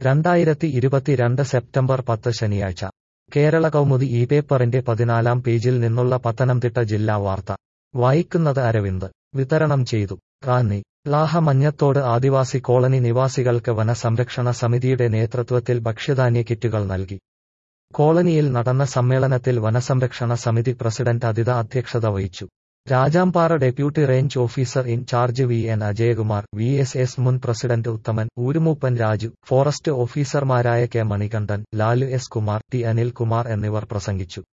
രണ്ടായിരത്തി ഇരുപത്തിരണ്ട് സെപ്റ്റംബർ പത്ത് ശനിയാഴ്ച കേരള കൗമുദി ഈ പേപ്പറിന്റെ പതിനാലാം പേജിൽ നിന്നുള്ള പത്തനംതിട്ട ജില്ലാ വാർത്ത വായിക്കുന്നത് അരവിന്ദ് വിതരണം ചെയ്തു റാന്നി ലാഹ മഞ്ഞത്തോട് ആദിവാസി കോളനി നിവാസികൾക്ക് വനസംരക്ഷണ സമിതിയുടെ നേതൃത്വത്തിൽ ഭക്ഷ്യധാന്യ കിറ്റുകൾ നൽകി കോളനിയിൽ നടന്ന സമ്മേളനത്തിൽ വനസംരക്ഷണ സമിതി പ്രസിഡന്റ് അദിത അധ്യക്ഷത വഹിച്ചു Rajampara deputy range officer in charge V N Ajayakumar V S S മുൻ പ്രസിഡന്റ് ഉത്തമൻ ഊരുമൂപ്പൻ രാജു ഫോറസ്റ്റ് ഓഫീസർമാരായ K Manikandan Lalu S Kumar T Anilkumar എന്നിവർ പ്രസംഗിച്ചു